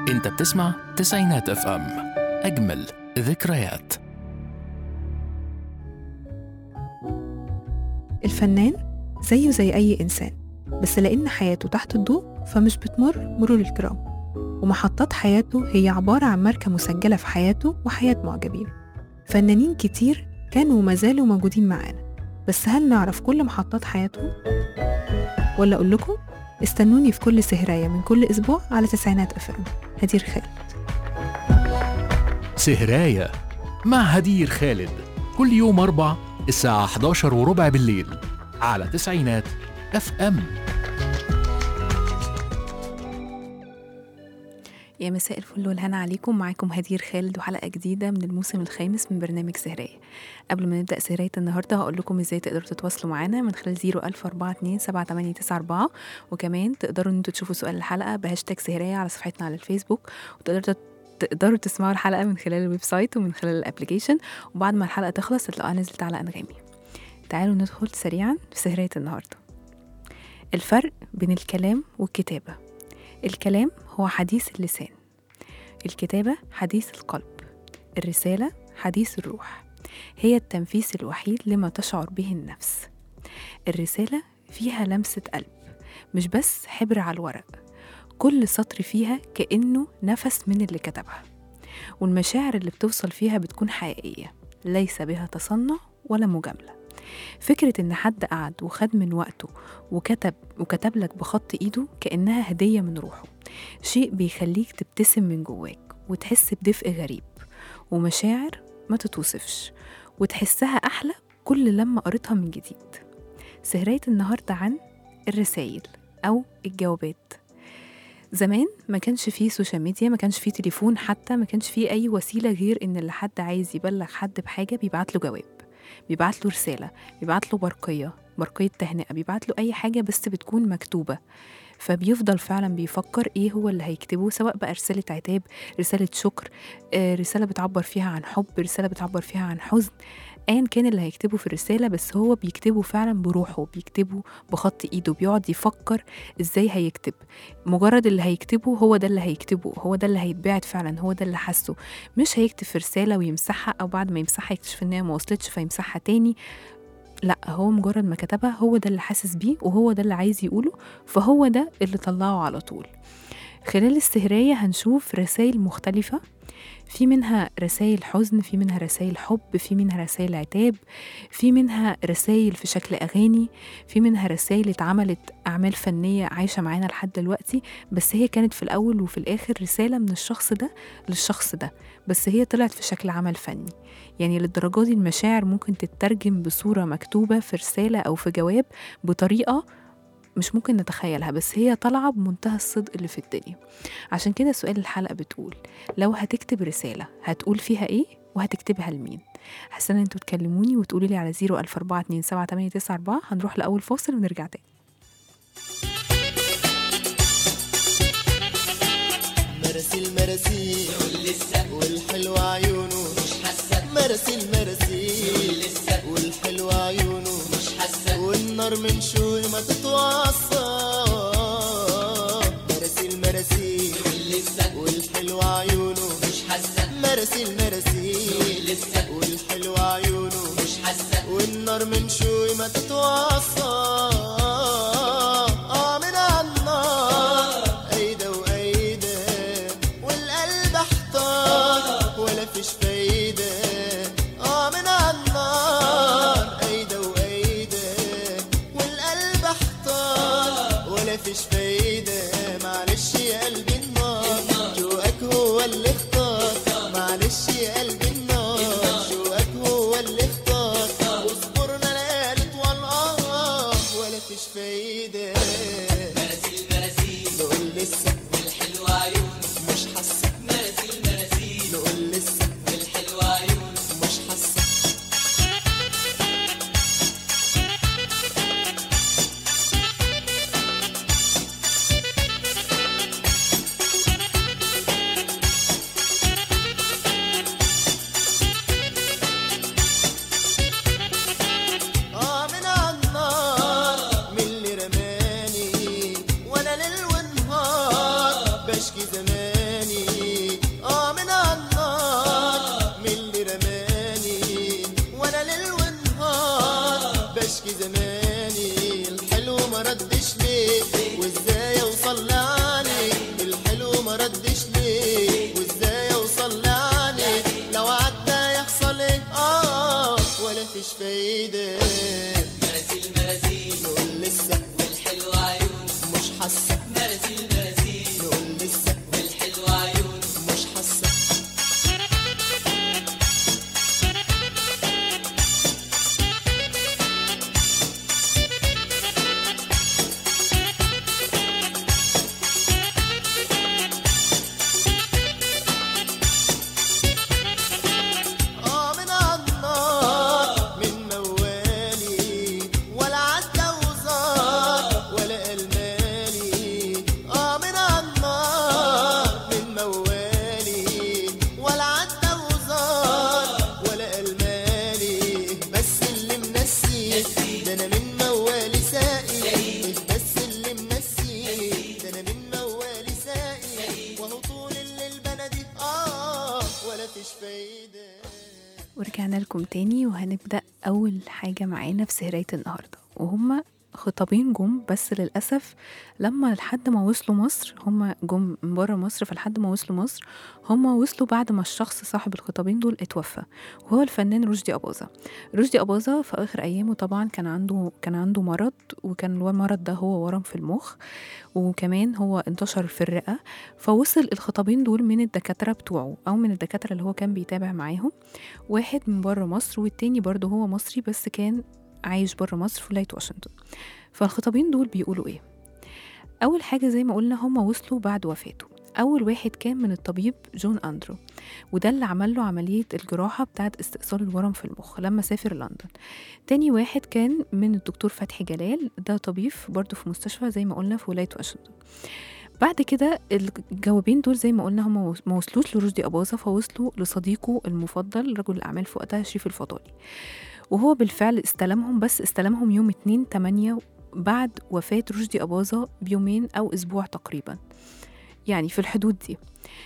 انت بتسمع تسعينات اف ام اجمل ذكريات الفنان زيه زي أي إنسان بس لأن حياته تحت الضوء فمش بتمر مرور الكرام ومحطات حياته هي عبارة عن ماركة مسجلة في حياته وحياة معجبين فنانين كتير كانوا وما زالوا موجودين معانا بس هل نعرف كل محطات حياتهم؟ ولا أقول لكم استنوني في كل سهراية من كل أسبوع على تسعينات أفلام هدير خالد سهراية مع هدير خالد كل يوم أربع الساعة 11 وربع بالليل على تسعينات اف ام يا مساء الفل والهنا عليكم معاكم هدير خالد وحلقة جديدة من الموسم الخامس من برنامج سهرية قبل ما نبدأ سهرية النهاردة هقول لكم ازاي تقدروا تتواصلوا معانا من خلال 01427 وكمان تقدروا ان انتوا تشوفوا سؤال الحلقة بهاشتاج سهرية على صفحتنا على الفيسبوك وتقدروا تقدروا تسمعوا الحلقة من خلال الويب سايت ومن خلال الابليكيشن وبعد ما الحلقة تخلص هتلاقوها نزلت على أنغامي تعالوا ندخل سريعا في سهرية النهاردة الفرق بين الكلام والكتابة الكلام هو حديث اللسان الكتابة حديث القلب الرسالة حديث الروح هي التنفيس الوحيد لما تشعر به النفس الرسالة فيها لمسة قلب مش بس حبر على الورق كل سطر فيها كأنه نفس من اللي كتبها والمشاعر اللي بتوصل فيها بتكون حقيقية ليس بها تصنع ولا مجاملة فكرة إن حد قعد وخد من وقته وكتب وكتب لك بخط إيده كأنها هدية من روحه شيء بيخليك تبتسم من جواك وتحس بدفء غريب ومشاعر ما تتوصفش وتحسها أحلى كل لما قريتها من جديد سهرية النهاردة عن الرسايل أو الجوابات زمان ما كانش فيه سوشيال ميديا ما كانش فيه تليفون حتى ما كانش فيه أي وسيلة غير إن اللي حد عايز يبلغ حد بحاجة بيبعت له جواب بيبعت له رسالة بيبعت له برقية برقية تهنئة بيبعت له أي حاجة بس بتكون مكتوبة فبيفضل فعلا بيفكر ايه هو اللي هيكتبه سواء بقى رسالة عتاب رسالة شكر آه، رسالة بتعبر فيها عن حب رسالة بتعبر فيها عن حزن ايا كان اللي هيكتبه في الرسالة بس هو بيكتبه فعلا بروحه بيكتبه بخط ايده بيقعد يفكر ازاي هيكتب مجرد اللي هيكتبه هو ده اللي هيكتبه هو ده اللي هيتباعت فعلا هو ده اللي حاسه مش هيكتب في رسالة ويمسحها او بعد ما يمسحها يكتشف ان هي ما وصلتش فيمسحها تاني لا هو مجرد ما كتبها هو ده اللي حاسس بيه وهو ده اللي عايز يقوله فهو ده اللي طلعه على طول خلال السهرية هنشوف رسائل مختلفة في منها رسائل حزن في منها رسائل حب في منها رسائل عتاب في منها رسائل في شكل أغاني في منها رسائل اتعملت أعمال فنية عايشة معانا لحد دلوقتي بس هي كانت في الأول وفي الآخر رسالة من الشخص ده للشخص ده بس هي طلعت في شكل عمل فني يعني للدرجة دي المشاعر ممكن تترجم بصورة مكتوبة في رسالة أو في جواب بطريقة مش ممكن نتخيلها بس هي طالعة بمنتهى الصدق اللي في الدنيا عشان كده سؤال الحلقة بتقول لو هتكتب رسالة هتقول فيها ايه وهتكتبها لمين حاسة ان انتوا تكلموني وتقولوا لي على 014278994 هنروح لأول فاصل ونرجع تاني مراسيل مراسيل والحلوة عيونه مش حاسة مراسيل مراسيل والحلوة عيونه مش حاسة والنار من شوي ما تتوصى مراسيل مراسيل والحلوة عيونه مش حاسة مراسيل مراسيل والحلوة عيونه مش حاسة والنار من شوي ما تتوصى آه من عالنار أيدة وأيدة والقلب احتار ولا فيش فايدة آه من عالنار أيدة وأيدة والقلب احتار ولا فيش فايدة معلش يا قلبي النار جواك هو اللي اختار معلش يا قلبي النار جواك هو اللي اختار واصبرنا ليالي طوال آه ولا فيش فايدة مراسيل مراسيل نقول لسه والحلوة عيون مش حاسة مراسيل مراسيل نقول لسه والحلوة عيون مش حاسة آه من عالنار من اللي رماه تاني الحلو ما ردش ليه وازاي اوصل لعلي الحلو ما ردش ليه وازاي اوصل لعلي لو عدى يحصل ايه اه ولا فيش فايده مراسيل مراسيل نقول لسه والحلو عيون مش حاسه مراسيل مراسيل نقول لسه والحلو عيون مش حاسه اه من عالنار من موالي ولا عدى وزار ولا المالي اه من عالنار من موالي ولا عدى وزار ولا المالي بس اللي منسي ده انا من موالي ساقي بس اللي منسي ده انا من موالي ساقي وهو طول الليل بنادي اه ولا فيش فايده ورجعنا لكم تاني وهنبدأ أول حاجة معانا في سهرية النهاردة وهما خطابين جم بس للأسف لما لحد ما وصلوا مصر هما جم من بره مصر فلحد ما وصلوا مصر هما وصلوا بعد ما الشخص صاحب الخطابين دول اتوفى وهو الفنان رشدي أباظة رشدي أباظة في آخر أيامه طبعا كان عنده كان عنده مرض وكان المرض ده هو ورم في المخ وكمان هو انتشر في الرئة فوصل الخطابين دول من الدكاترة بتوعه أو من الدكاترة اللي هو كان بيتابع معاهم واحد من بره مصر والتاني برضه هو مصري بس كان عايش بره مصر في ولاية واشنطن فالخطابين دول بيقولوا ايه أول حاجة زي ما قلنا هما وصلوا بعد وفاته أول واحد كان من الطبيب جون أندرو وده اللي عمل له عملية الجراحة بتاعة استئصال الورم في المخ لما سافر لندن تاني واحد كان من الدكتور فتحي جلال ده طبيب برضه في مستشفى زي ما قلنا في ولاية واشنطن بعد كده الجوابين دول زي ما قلنا هم ما وصلوش لرشدي أباظة فوصلوا لصديقه المفضل رجل الأعمال في وقتها شريف الفضالي وهو بالفعل استلمهم بس استلمهم يوم 2 8 بعد وفاة رشدي أباظة بيومين أو أسبوع تقريبا يعني في الحدود دي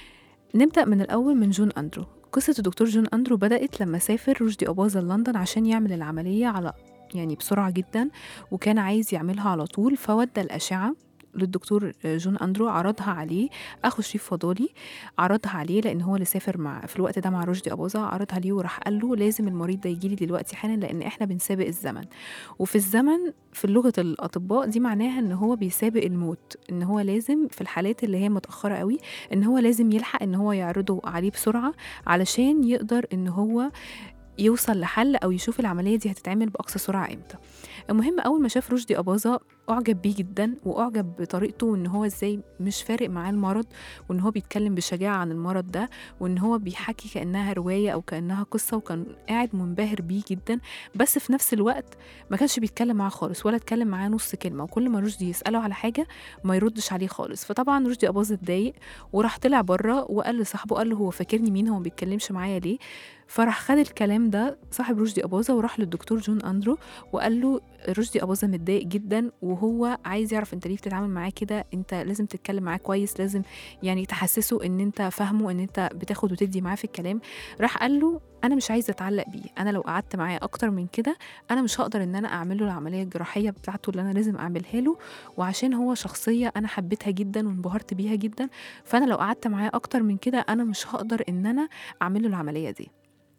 نبدأ من الأول من جون أندرو قصة الدكتور جون أندرو بدأت لما سافر رشدي أباظة لندن عشان يعمل العملية على يعني بسرعة جدا وكان عايز يعملها على طول فودى الأشعة للدكتور جون أندرو عرضها عليه أخو شريف فضالي عرضها عليه لأن هو اللي سافر مع في الوقت ده مع رشدي أباظة عرضها عليه وراح قال له لازم المريض ده يجيلي دلوقتي حالا لأن إحنا بنسابق الزمن وفي الزمن في لغة الأطباء دي معناها إن هو بيسابق الموت إن هو لازم في الحالات اللي هي متأخرة قوي إن هو لازم يلحق إن هو يعرضه عليه بسرعة علشان يقدر إن هو يوصل لحل او يشوف العمليه دي هتتعمل باقصى سرعه امتى المهم اول ما شاف رشدي اباظه اعجب بيه جدا واعجب بطريقته وان هو ازاي مش فارق معاه المرض وان هو بيتكلم بشجاعه عن المرض ده وان هو بيحكي كانها روايه او كانها قصه وكان قاعد منبهر بيه جدا بس في نفس الوقت ما كانش بيتكلم معاه خالص ولا اتكلم معاه نص كلمه وكل ما رشدي يساله على حاجه ما يردش عليه خالص فطبعا رشدي اباظه اتضايق وراح طلع بره وقال لصاحبه قال له هو فاكرني مين هو ما بيتكلمش معايا ليه فراح خد الكلام ده صاحب رشدي أباظة وراح للدكتور جون أندرو وقال له رشدي أباظة متضايق جدا وهو عايز يعرف انت ليه بتتعامل معاه كده انت لازم تتكلم معاه كويس لازم يعني تحسسه ان انت فاهمه ان انت بتاخد وتدي معاه في الكلام راح قال له انا مش عايزه اتعلق بيه انا لو قعدت معاه اكتر من كده انا مش هقدر ان انا اعمل له العمليه الجراحيه بتاعته اللي انا لازم اعملها له وعشان هو شخصيه انا حبيتها جدا وانبهرت بيها جدا فانا لو قعدت معاه اكتر من كده انا مش هقدر ان انا اعمل له العمليه دي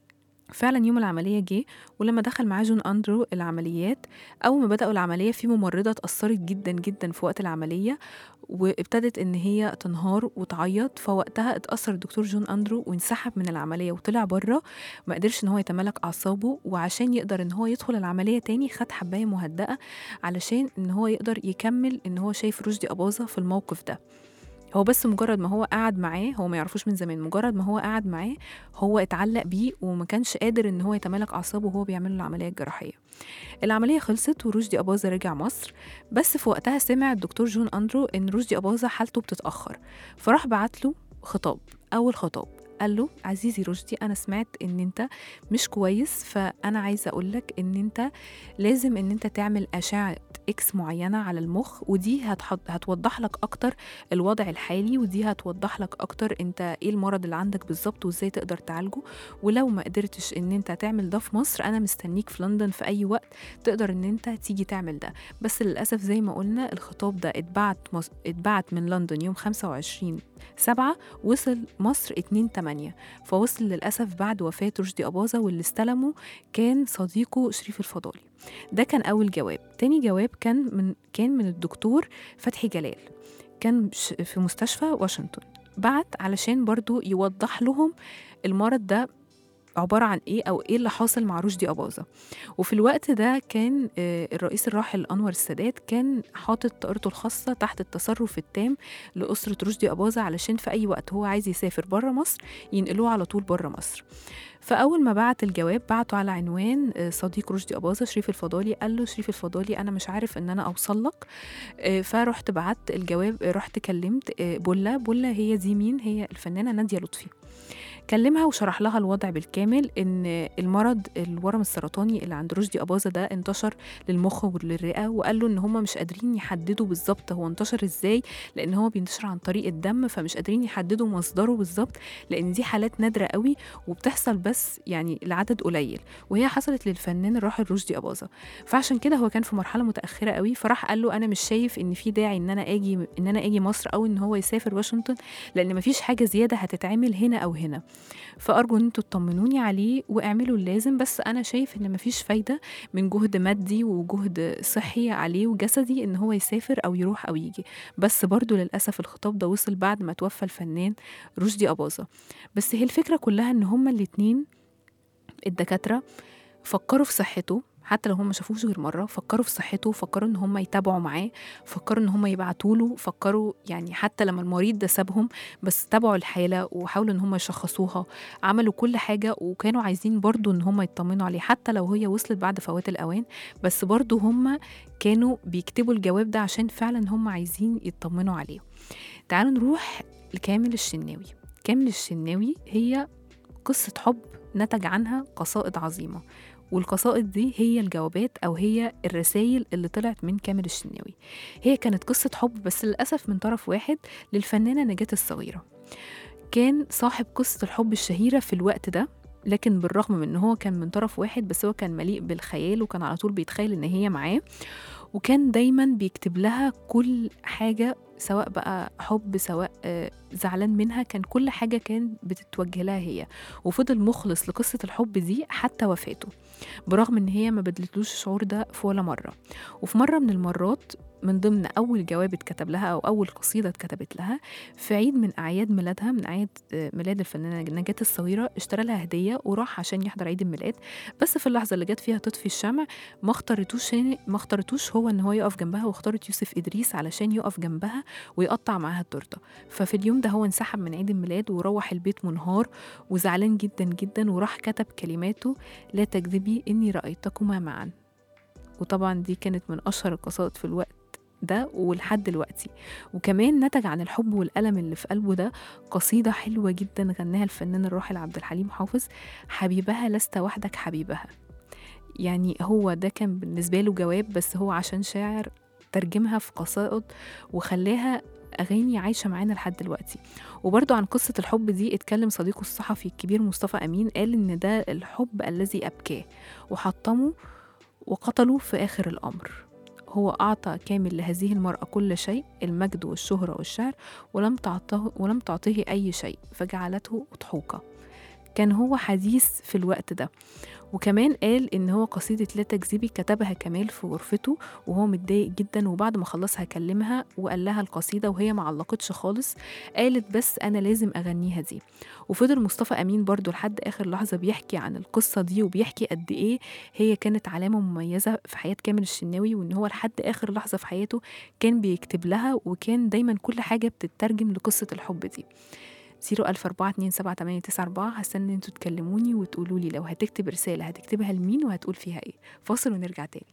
فعلا يوم العملية جه ولما دخل معاه جون أندرو العمليات أول ما بدأوا العملية في ممرضة اتأثرت جدا جدا في وقت العملية وابتدت إن هي تنهار وتعيط فوقتها اتأثر الدكتور جون أندرو وانسحب من العملية وطلع بره ما قدرش إن هو يتمالك أعصابه وعشان يقدر إن هو يدخل العملية تاني خد حباية مهدئة علشان إن هو يقدر يكمل إن هو شايف رشدي أباظة في الموقف ده هو بس مجرد ما هو قعد معاه هو ما يعرفوش من زمان مجرد ما هو قعد معاه هو اتعلق بيه وما كانش قادر ان هو يتمالك اعصابه وهو بيعمل له العمليه الجراحيه العمليه خلصت ورشدي اباظه رجع مصر بس في وقتها سمع الدكتور جون اندرو ان رشدي اباظه حالته بتتاخر فراح بعت له خطاب اول خطاب قال له عزيزي رشدي انا سمعت ان انت مش كويس فانا عايزه اقول لك ان انت لازم ان انت تعمل اشعه اكس معينه على المخ ودي هتحط هتوضح لك اكتر الوضع الحالي ودي هتوضح لك اكتر انت ايه المرض اللي عندك بالظبط وازاي تقدر تعالجه ولو ما قدرتش ان انت تعمل ده في مصر انا مستنيك في لندن في اي وقت تقدر ان انت تيجي تعمل ده بس للاسف زي ما قلنا الخطاب ده اتبعت مص... اتبعت من لندن يوم 25 سبعة وصل مصر 2 8 فوصل للأسف بعد وفاة رشدي أباظة واللي استلمه كان صديقه شريف الفضالي ده كان أول جواب تاني جواب كان من كان من الدكتور فتحي جلال كان ش- في مستشفى واشنطن بعت علشان برضو يوضح لهم المرض ده عبارة عن إيه أو إيه اللي حاصل مع رشدي أباظة وفي الوقت ده كان آه، الرئيس الراحل أنور السادات كان حاطط طائرته الخاصة تحت التصرف التام لأسرة رشدي أباظة علشان في أي وقت هو عايز يسافر بره مصر ينقلوه على طول بره مصر فأول ما بعت الجواب بعته على عنوان آه، صديق رشدي أباظة شريف الفضالي قال له شريف الفضالي أنا مش عارف إن أنا أوصل لك آه، فرحت بعت الجواب آه، رحت كلمت آه، بولا بولا هي دي مين هي الفنانة نادية لطفي كلمها وشرح لها الوضع بالكامل ان المرض الورم السرطاني اللي عند رشدي اباظه ده انتشر للمخ وللرئه وقال له ان هم مش قادرين يحددوا بالظبط هو انتشر ازاي لان هو بينتشر عن طريق الدم فمش قادرين يحددوا مصدره بالظبط لان دي حالات نادره قوي وبتحصل بس يعني لعدد قليل وهي حصلت للفنان الراحل رشدي اباظه فعشان كده هو كان في مرحله متاخره قوي فراح قال له انا مش شايف ان في داعي ان انا اجي ان انا اجي مصر او ان هو يسافر واشنطن لان مفيش حاجه زياده هتتعمل هنا او هنا فارجو ان انتوا تطمنوني عليه واعملوا اللازم بس انا شايف ان مفيش فايده من جهد مادي وجهد صحي عليه وجسدي ان هو يسافر او يروح او يجي بس برضو للاسف الخطاب ده وصل بعد ما توفى الفنان رشدي اباظه بس هي الفكره كلها ان هما الاتنين الدكاتره فكروا في صحته حتى لو هم ما شافوش غير مره فكروا في صحته فكروا ان هم يتابعوا معاه فكروا ان هم يبعتوا له فكروا يعني حتى لما المريض ده سابهم بس تابعوا الحاله وحاولوا ان هم يشخصوها عملوا كل حاجه وكانوا عايزين برضو ان هم يطمنوا عليه حتى لو هي وصلت بعد فوات الاوان بس برضو هم كانوا بيكتبوا الجواب ده عشان فعلا هم عايزين يطمنوا عليه تعالوا نروح لكامل الشناوي كامل الشناوي هي قصة حب نتج عنها قصائد عظيمة والقصائد دي هي الجوابات أو هي الرسائل اللي طلعت من كامل الشناوي هي كانت قصة حب بس للأسف من طرف واحد للفنانة نجاة الصغيرة كان صاحب قصة الحب الشهيرة في الوقت ده لكن بالرغم من ان هو كان من طرف واحد بس هو كان مليء بالخيال وكان على طول بيتخيل ان هي معاه وكان دايما بيكتب لها كل حاجة سواء بقى حب سواء آه، زعلان منها كان كل حاجة كان بتتوجه لها هي وفضل مخلص لقصة الحب دي حتى وفاته برغم ان هي ما بدلتلوش الشعور ده في ولا مرة وفي مرة من المرات من ضمن أول جواب اتكتب لها أو أول قصيدة اتكتبت لها في عيد من أعياد ميلادها من أعياد آه، ميلاد الفنانة نجاة الصغيرة اشترى لها هدية وراح عشان يحضر عيد الميلاد بس في اللحظة اللي جت فيها تطفي الشمع ما اختارتوش ما اختارتوش هو ان هو يقف جنبها واختارت يوسف ادريس علشان يقف جنبها ويقطع معاها التورته ففي اليوم ده هو انسحب من عيد الميلاد وروح البيت منهار وزعلان جدا جدا وراح كتب كلماته لا تكذبي اني رايتكما معا وطبعا دي كانت من اشهر القصائد في الوقت ده ولحد دلوقتي وكمان نتج عن الحب والألم اللي في قلبه ده قصيدة حلوة جدا غناها الفنان الراحل عبد الحليم حافظ حبيبها لست وحدك حبيبها يعني هو ده كان بالنسبة له جواب بس هو عشان شاعر ترجمها في قصائد وخلاها أغاني عايشة معانا لحد دلوقتي وبرضو عن قصة الحب دي اتكلم صديقه الصحفي الكبير مصطفى أمين قال إن ده الحب الذي أبكاه وحطمه وقتله في آخر الأمر هو أعطى كامل لهذه المرأة كل شيء المجد والشهرة والشعر ولم تعطه ولم تعطيه أي شيء فجعلته أضحوكة كان هو حديث في الوقت ده وكمان قال ان هو قصيدة لا تكذبي كتبها كمال في غرفته وهو متضايق جدا وبعد ما خلصها كلمها وقال لها القصيدة وهي ما علقتش خالص قالت بس انا لازم اغنيها دي وفضل مصطفى امين برضو لحد اخر لحظة بيحكي عن القصة دي وبيحكي قد ايه هي كانت علامة مميزة في حياة كامل الشناوي وان هو لحد اخر لحظة في حياته كان بيكتب لها وكان دايما كل حاجة بتترجم لقصة الحب دي زيرو ألف أربعة اتنين سبعة تمانية تسعة أربعة هستنى إن انتوا تكلموني وتقولوا لي لو هتكتب رسالة هتكتبها لمين وهتقول فيها ايه فاصل ونرجع تاني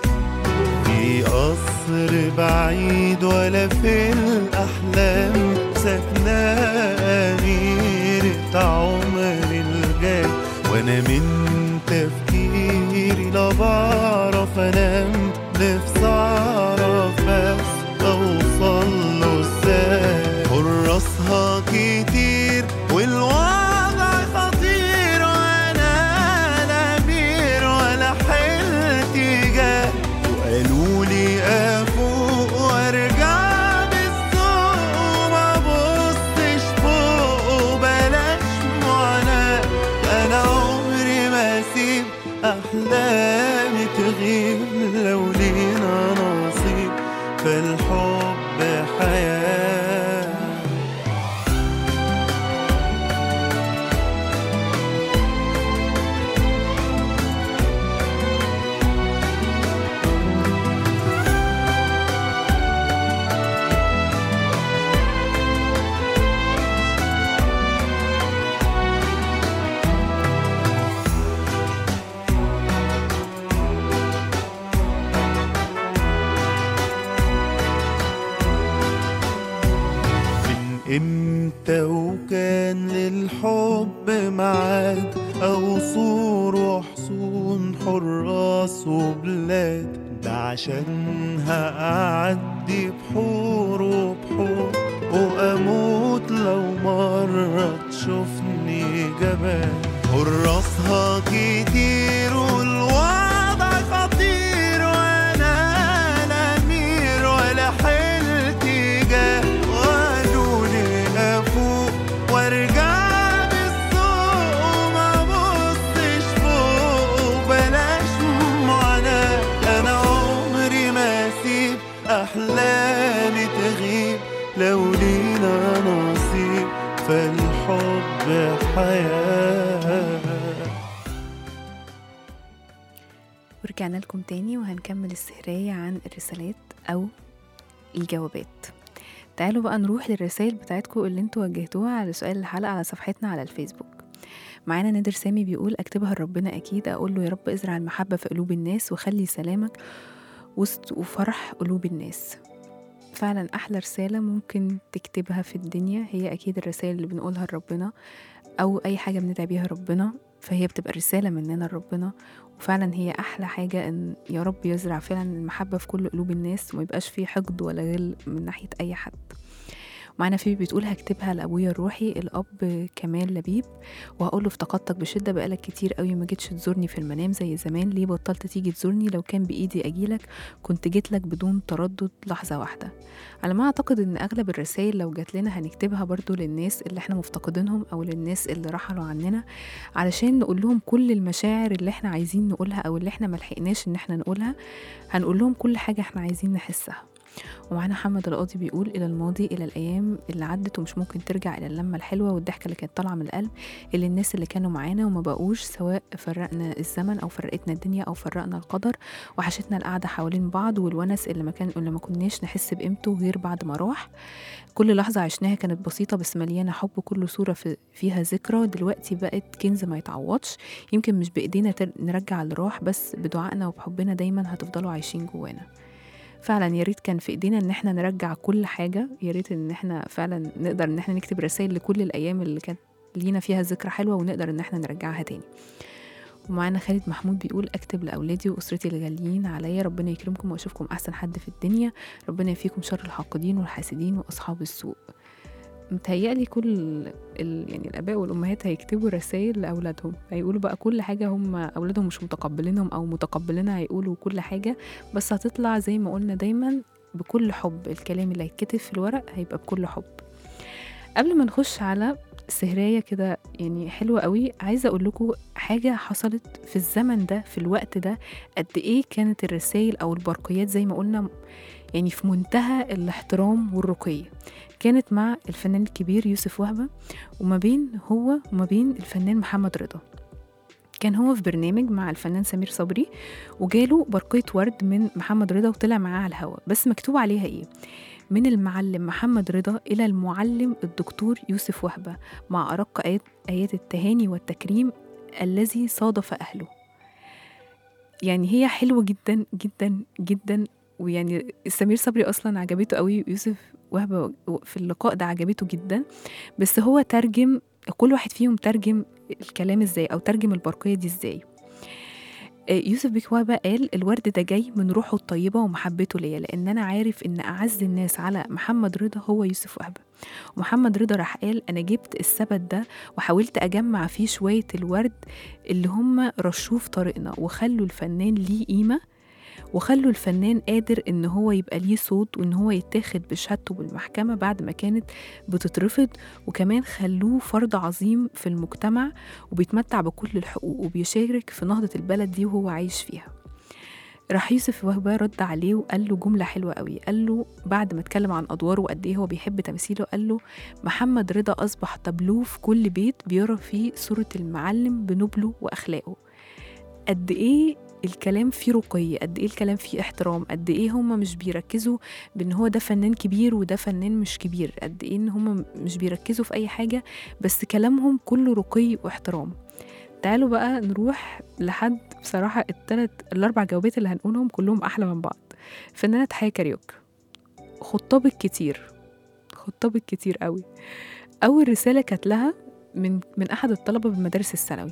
في قصر بعيد ولا في الأحلام ساكنة أميرة عمري الجاي وأنا من تفكيري لا بعرف أنام نفسي أعرف بس أوصل له إزاي حراسها كتير والوضع خطير وأنا لا أمير ولا حيلتي جاي وقالوا لي افوق وارجع بالسوق وما بصش فوق وبلاش معاناة انا عمري ما اسيب احلامي تغيب لو لينا نصيب فالحب حياه من امتى وكان للحب ميعاد او صور وحصون حراس وبلاد ده عشانها اعدي بحور وبحور واموت لو مرة تشوفني جبان حراسها كتير والوضع خطير وانا لا امير ولا حيلتي جاه وقالوا لي افوق وارجع بالسوق وما بصش فوق وبلاش معاناة انا عمري ما اسيب احلامي تغيب لو لينا نصيب فالحب حياه ورجعنا لكم تاني وهنكمل السهرية عن الرسالات أو الجوابات تعالوا بقى نروح للرسائل بتاعتكم اللي انتوا وجهتوها على سؤال الحلقة على صفحتنا على الفيسبوك معانا نادر سامي بيقول اكتبها لربنا اكيد اقول له يا رب ازرع المحبة في قلوب الناس وخلي سلامك وسط وفرح قلوب الناس فعلا احلى رسالة ممكن تكتبها في الدنيا هي اكيد الرسائل اللي بنقولها لربنا او اي حاجة بندعي بيها ربنا فهي بتبقى رسالة مننا لربنا وفعلا هي احلى حاجة ان يا رب يزرع فعلا المحبة في كل قلوب الناس وما يبقاش فيه حقد ولا غل من ناحية اي حد معانا فيبي بتقول هكتبها لابويا الروحي الاب كمال لبيب وهقول له افتقدتك بشده بقالك كتير قوي ما جيتش تزورني في المنام زي زمان ليه بطلت تيجي تزورني لو كان بايدي اجيلك كنت جيت لك بدون تردد لحظه واحده على ما اعتقد ان اغلب الرسائل لو جات لنا هنكتبها برضو للناس اللي احنا مفتقدينهم او للناس اللي رحلوا عننا علشان نقول لهم كل المشاعر اللي احنا عايزين نقولها او اللي احنا ملحقناش ان احنا نقولها هنقول لهم كل حاجه احنا عايزين نحسها ومعانا محمد القاضي بيقول إلى الماضي إلى الأيام اللي عدت ومش ممكن ترجع إلى اللمة الحلوة والضحكة اللي كانت طالعة من القلب اللي الناس اللي كانوا معانا وما بقوش سواء فرقنا الزمن أو فرقتنا الدنيا أو فرقنا القدر وحشتنا القعدة حوالين بعض والونس اللي ما كان اللي ما كناش نحس بقيمته غير بعد ما راح كل لحظة عشناها كانت بسيطة بس مليانة حب كل صورة في فيها ذكرى دلوقتي بقت كنز ما يتعوضش يمكن مش بإيدينا تر- نرجع اللي راح بس بدعائنا وبحبنا دايما هتفضلوا عايشين جوانا فعلا يا ريت كان في ايدينا ان احنا نرجع كل حاجه يا ريت ان احنا فعلا نقدر ان احنا نكتب رسائل لكل الايام اللي كانت لينا فيها ذكرى حلوه ونقدر ان احنا نرجعها تاني ومعانا خالد محمود بيقول اكتب لاولادي واسرتي الغاليين عليا ربنا يكرمكم واشوفكم احسن حد في الدنيا ربنا يفيكم شر الحاقدين والحاسدين واصحاب السوء متهيألي كل ال... يعني الآباء والأمهات هيكتبوا رسائل لأولادهم هيقولوا بقى كل حاجة هم أولادهم مش متقبلينهم أو متقبلينها هيقولوا كل حاجة بس هتطلع زي ما قلنا دايما بكل حب الكلام اللي هيتكتب في الورق هيبقى بكل حب قبل ما نخش على سهرية كده يعني حلوة قوي عايزة أقول لكم حاجة حصلت في الزمن ده في الوقت ده قد إيه كانت الرسائل أو البرقيات زي ما قلنا يعني في منتهى الاحترام والرقي كانت مع الفنان الكبير يوسف وهبة وما بين هو وما بين الفنان محمد رضا كان هو في برنامج مع الفنان سمير صبري وجاله برقية ورد من محمد رضا وطلع معاه على الهوا بس مكتوب عليها ايه من المعلم محمد رضا إلى المعلم الدكتور يوسف وهبة مع أرق آيات, آيات التهاني والتكريم الذي صادف أهله يعني هي حلوة جدا جدا جدا ويعني سمير صبري أصلا عجبته قوي يوسف وهبة في اللقاء ده عجبته جدا بس هو ترجم كل واحد فيهم ترجم الكلام ازاي او ترجم البرقية دي ازاي آه، يوسف بيك وهبة قال الورد ده جاي من روحه الطيبة ومحبته ليا لأن أنا عارف إن أعز الناس على محمد رضا هو يوسف وهبة ومحمد رضا راح قال أنا جبت السبت ده وحاولت أجمع فيه شوية الورد اللي هم رشوه في طريقنا وخلوا الفنان ليه قيمة وخلوا الفنان قادر ان هو يبقى ليه صوت وان هو يتاخد بشهادته بالمحكمة بعد ما كانت بتترفض وكمان خلوه فرد عظيم في المجتمع وبيتمتع بكل الحقوق وبيشارك في نهضة البلد دي وهو عايش فيها راح يوسف وهبة رد عليه وقال له جملة حلوة قوي قال له بعد ما اتكلم عن أدواره وقد إيه هو بيحب تمثيله قال له محمد رضا أصبح تابلوه في كل بيت بيرى فيه صورة المعلم بنبله وأخلاقه قد إيه الكلام فيه رقي قد ايه الكلام فيه احترام قد ايه هما مش بيركزوا بان هو ده فنان كبير وده فنان مش كبير قد ايه ان هما مش بيركزوا في اي حاجة بس كلامهم كله رقي واحترام تعالوا بقى نروح لحد بصراحة التلات الأربع جوابات اللي هنقولهم كلهم أحلى من بعض فنانة حياة كاريوك خطابك كتير خطابك كتير قوي أول رسالة كانت لها من من أحد الطلبة بالمدارس الثانوي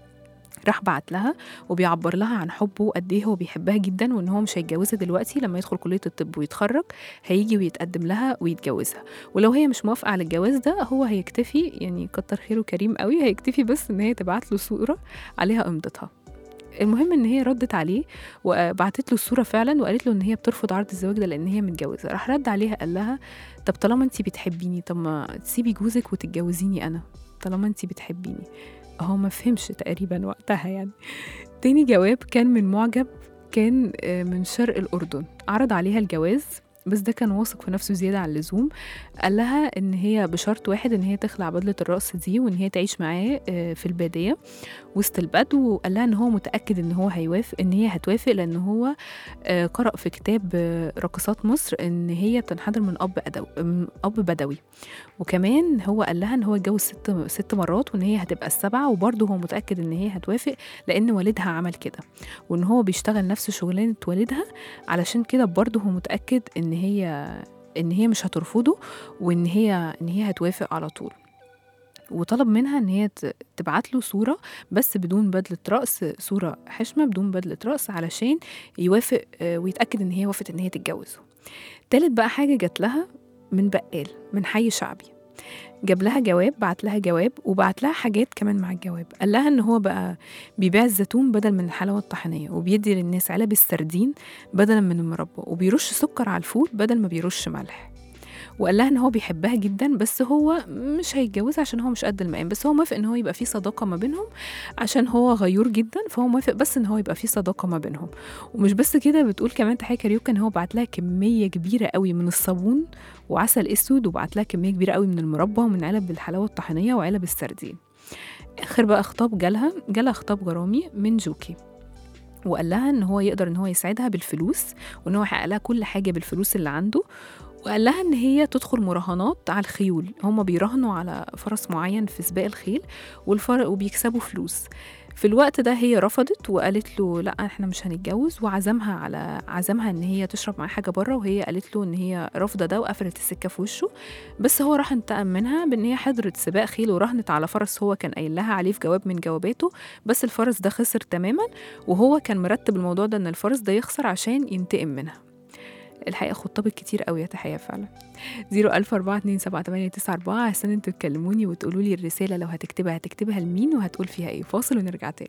راح بعت لها وبيعبر لها عن حبه وقد ايه هو بيحبها جدا وان هو مش هيتجوزها دلوقتي لما يدخل كليه الطب ويتخرج هيجي ويتقدم لها ويتجوزها ولو هي مش موافقه على الجواز ده هو هيكتفي يعني كتر خيره كريم قوي هيكتفي بس ان هي تبعت له صوره عليها امضتها المهم ان هي ردت عليه وبعتت له الصوره فعلا وقالت له ان هي بترفض عرض الزواج ده لان هي متجوزه راح رد عليها قال لها طب طالما انت بتحبيني طب ما تسيبي جوزك وتتجوزيني انا طالما انت بتحبيني هو ما فهمش تقريبا وقتها يعني تاني جواب كان من معجب كان آه، من شرق الأردن عرض عليها الجواز بس ده كان واثق في نفسه زيادة عن اللزوم قال لها إن هي بشرط واحد إن هي تخلع بدلة الرأس دي وإن هي تعيش معاه آه، في البادية وسط البدو وقال لها إن هو متأكد إن هو هيوافق إن هي هتوافق لأن هو آه، قرأ في كتاب آه، راقصات مصر إن هي بتنحدر من أب أدو من أب بدوي وكمان هو قال لها ان هو اتجوز ست ست مرات وان هي هتبقى السبعه وبرضه هو متاكد ان هي هتوافق لان والدها عمل كده وان هو بيشتغل نفس شغلانه والدها علشان كده برضه هو متاكد ان هي ان هي مش هترفضه وان هي ان هي هتوافق على طول وطلب منها ان هي ت- تبعت له صوره بس بدون بدله راس صوره حشمه بدون بدله راس علشان يوافق آه، ويتاكد ان هي وافقت ان هي تتجوزه تالت بقى حاجه جات لها من بقال من حي شعبي جاب لها جواب بعت لها جواب وبعت لها حاجات كمان مع الجواب قال لها ان هو بقى بيبيع الزيتون بدل من الحلاوه الطحينيه وبيدي للناس علب السردين بدلا من المربى وبيرش سكر على الفول بدل ما بيرش ملح وقال لها ان هو بيحبها جدا بس هو مش هيتجوزها عشان هو مش قد المقام بس هو موافق ان هو يبقى في صداقه ما بينهم عشان هو غيور جدا فهو موافق بس ان هو يبقى في صداقه ما بينهم ومش بس كده بتقول كمان تحية كاريوكا ان هو بعت لها كميه كبيره قوي من الصابون وعسل اسود وبعت لها كميه كبيره قوي من المربى ومن علب الحلاوه الطحينيه وعلب السردين اخر بقى خطاب جالها جالها خطاب غرامي من جوكي وقال لها ان هو يقدر ان هو يساعدها بالفلوس وان هو يحقق لها كل حاجه بالفلوس اللي عنده وقال لها ان هي تدخل مراهنات على الخيول هما بيراهنوا على فرس معين في سباق الخيل والفرق وبيكسبوا فلوس في الوقت ده هي رفضت وقالت له لا احنا مش هنتجوز وعزمها على عزمها ان هي تشرب معاه حاجه بره وهي قالت له ان هي رافضه ده وقفلت السكه في وشه بس هو راح انتقم منها بان هي حضرت سباق خيل وراهنت على فرس هو كان قايل لها عليه في جواب من جواباته بس الفرس ده خسر تماما وهو كان مرتب الموضوع ده ان الفرس ده يخسر عشان ينتقم منها الحقيقه خطابك كتير قوي يا تحيه فعلا 004278994 عشان انتوا تكلموني وتقولوا لي الرساله لو هتكتبها هتكتبها لمين وهتقول فيها ايه فاصل ونرجع تاني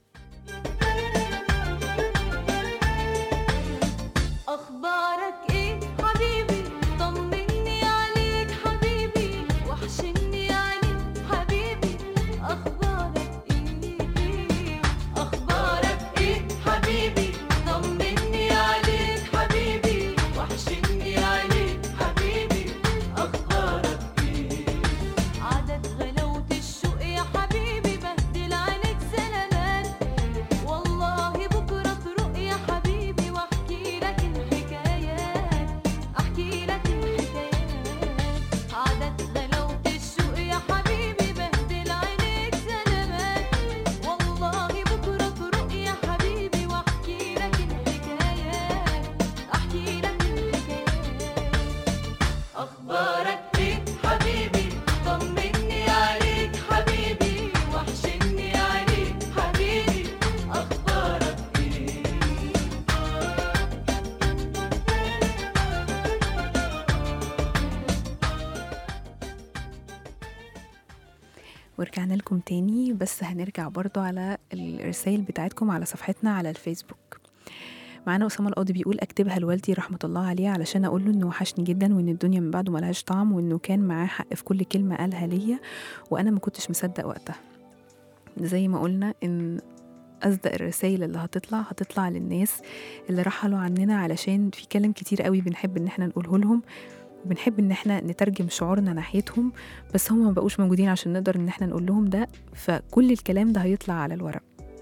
أخبارك إيه حبيبي طمني عليك حبيبي وحشني يعني حبيبي أخبارك إيه أخبارك إيه حبيبي طمني عليك حبيبي وحشني عليك حبيبي أخبارك إيه عدد غلاوة الشوق يا حبيبي بهدل عليك زلمات ورجعنا لكم تاني بس هنرجع برضو على الرسائل بتاعتكم على صفحتنا على الفيسبوك معانا أسامة القاضي بيقول أكتبها لوالدي رحمة الله عليه علشان أقول له إنه وحشني جدا وإن الدنيا من بعده ملهاش طعم وإنه كان معاه حق في كل كلمة قالها ليا وأنا ما كنتش مصدق وقتها زي ما قلنا إن أصدق الرسائل اللي هتطلع هتطلع للناس اللي رحلوا عننا علشان في كلام كتير قوي بنحب إن احنا نقوله لهم وبنحب إن احنا نترجم شعورنا ناحيتهم بس هم ما بقوش موجودين عشان نقدر إن احنا نقول لهم ده فكل الكلام ده هيطلع على الورق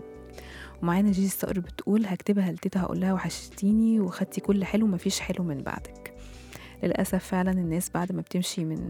ومعانا جيجي الصقر بتقول هكتبها لتيتا هقول لها وحشتيني وخدتي كل حلو مفيش حلو من بعدك للأسف فعلا الناس بعد ما بتمشي من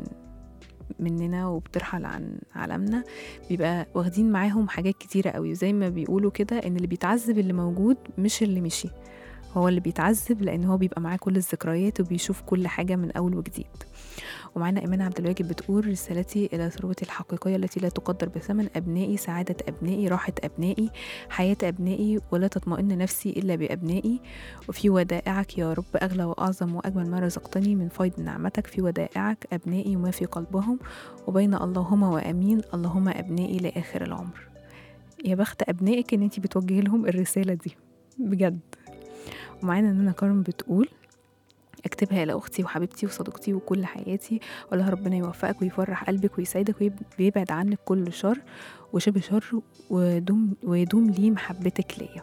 مننا وبترحل عن عالمنا بيبقى واخدين معاهم حاجات كتيرة قوي وزي ما بيقولوا كده ان اللي بيتعذب اللي موجود مش اللي مشي هو اللي بيتعذب لان هو بيبقى معاه كل الذكريات وبيشوف كل حاجة من اول وجديد ومعانا إيمان عبد الواجب بتقول رسالتي إلى ثروتي الحقيقية التي لا تقدر بثمن أبنائي سعادة أبنائي راحة أبنائي حياة أبنائي ولا تطمئن نفسي إلا بأبنائي وفي ودائعك يا رب أغلى وأعظم وأجمل ما رزقتني من فيض نعمتك في ودائعك أبنائي وما في قلبهم وبين اللهم وأمين اللهم أبنائي لآخر العمر يا بخت أبنائك إن أنتي بتوجهي لهم الرسالة دي بجد ومعانا إننا كارم بتقول اكتبها الى اختي وحبيبتي وصديقتي وكل حياتي اقول لها ربنا يوفقك ويفرح قلبك ويسعدك ويبعد عنك كل شر وشبه شر ودوم ويدوم لي محبتك ليا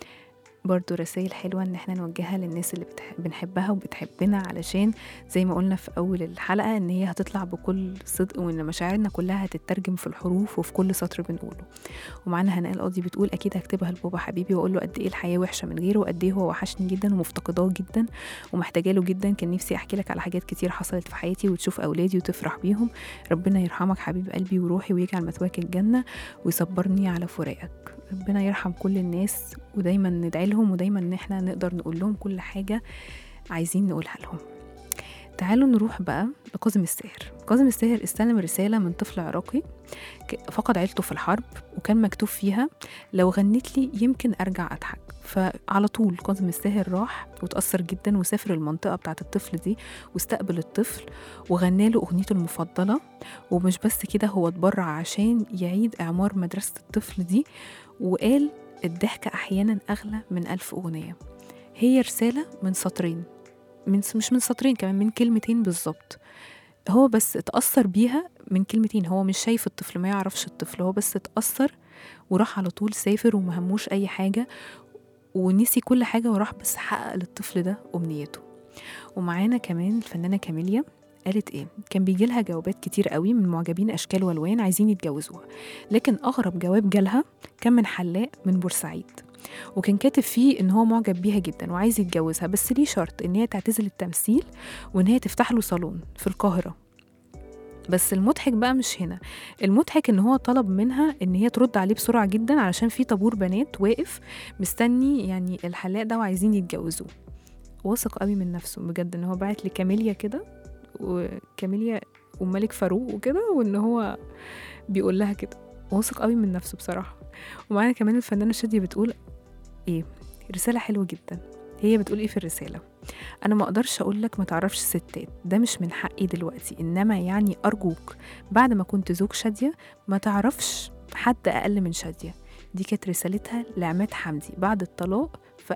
برضو رسائل حلوة ان احنا نوجهها للناس اللي بتح... بنحبها وبتحبنا علشان زي ما قلنا في اول الحلقة ان هي هتطلع بكل صدق وان مشاعرنا كلها هتترجم في الحروف وفي كل سطر بنقوله ومعانا هناء القاضي بتقول اكيد هكتبها لبابا حبيبي واقول له قد ايه الحياة وحشة من غيره وقد ايه هو وحشني جدا ومفتقداه جدا ومحتاجة له جدا كان نفسي احكي لك على حاجات كتير حصلت في حياتي وتشوف اولادي وتفرح بيهم ربنا يرحمك حبيب قلبي وروحي ويجعل مثواك الجنة ويصبرني على فراقك ربنا يرحم كل الناس ودايما ندعي لهم ودايما ان احنا نقدر نقول لهم كل حاجة عايزين نقولها لهم تعالوا نروح بقى لقاسم الساهر قاسم الساهر استلم رسالة من طفل عراقي فقد عيلته في الحرب وكان مكتوب فيها لو غنيت لي يمكن أرجع أضحك فعلى طول قاسم الساهر راح وتأثر جدا وسافر المنطقة بتاعت الطفل دي واستقبل الطفل وغنى له أغنيته المفضلة ومش بس كده هو اتبرع عشان يعيد إعمار مدرسة الطفل دي وقال الضحكة أحيانا أغلى من ألف أغنية هي رسالة من سطرين من مش من سطرين كمان من كلمتين بالظبط هو بس اتأثر بيها من كلمتين هو مش شايف الطفل ما يعرفش الطفل هو بس اتأثر وراح على طول سافر ومهموش أي حاجة ونسي كل حاجة وراح بس حقق للطفل ده أمنيته ومعانا كمان الفنانة كاميليا قالت ايه كان بيجي لها جوابات كتير قوي من معجبين اشكال والوان عايزين يتجوزوها لكن اغرب جواب جالها كان من حلاق من بورسعيد وكان كاتب فيه ان هو معجب بيها جدا وعايز يتجوزها بس ليه شرط ان هي تعتزل التمثيل وان هي تفتح له صالون في القاهره بس المضحك بقى مش هنا المضحك ان هو طلب منها ان هي ترد عليه بسرعه جدا علشان في طابور بنات واقف مستني يعني الحلاق ده وعايزين يتجوزوه واثق قوي من نفسه بجد ان هو بعت لكاميليا كده وكاميليا وملك فاروق وكده وان هو بيقول لها كده واثق قوي من نفسه بصراحه ومعانا كمان الفنانه شاديه بتقول ايه رساله حلوه جدا هي بتقول ايه في الرساله انا ما اقدرش اقول لك ما تعرفش ستات ده مش من حقي دلوقتي انما يعني ارجوك بعد ما كنت زوج شاديه ما تعرفش حد اقل من شاديه دي كانت رسالتها لعماد حمدي بعد الطلاق في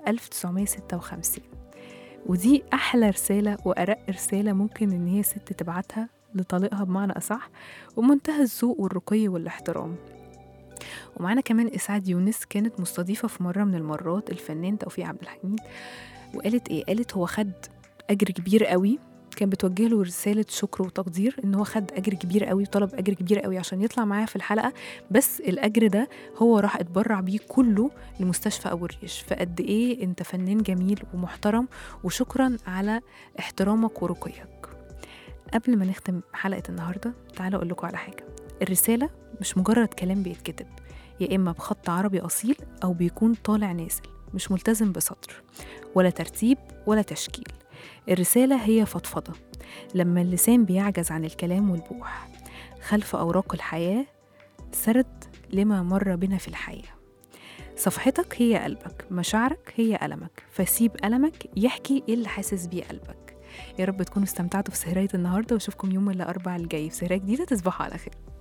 1956 ودي أحلى رسالة وأرق رسالة ممكن إن هي ست تبعتها لطليقها بمعنى أصح ومنتهى الذوق والرقي والاحترام ومعانا كمان إسعاد يونس كانت مستضيفة في مرة من المرات الفنان توفيق عبد الحميد وقالت إيه قالت هو خد أجر كبير قوي كان بتوجه له رسالة شكر وتقدير إن هو خد أجر كبير قوي وطلب أجر كبير قوي عشان يطلع معاها في الحلقة بس الأجر ده هو راح اتبرع بيه كله لمستشفى أبو الريش فقد إيه أنت فنان جميل ومحترم وشكرا على احترامك ورقيك قبل ما نختم حلقة النهاردة تعالوا أقول لكم على حاجة الرسالة مش مجرد كلام بيتكتب يا إما بخط عربي أصيل أو بيكون طالع نازل مش ملتزم بسطر ولا ترتيب ولا تشكيل الرسالة هي فضفضة لما اللسان بيعجز عن الكلام والبوح خلف أوراق الحياة سرد لما مر بنا في الحياة صفحتك هي قلبك مشاعرك هي ألمك فسيب ألمك يحكي إيه اللي حاسس بيه قلبك يا رب تكونوا استمتعتوا في سهرية النهاردة واشوفكم يوم الأربعاء الجاي في سهرية جديدة تصبحوا على خير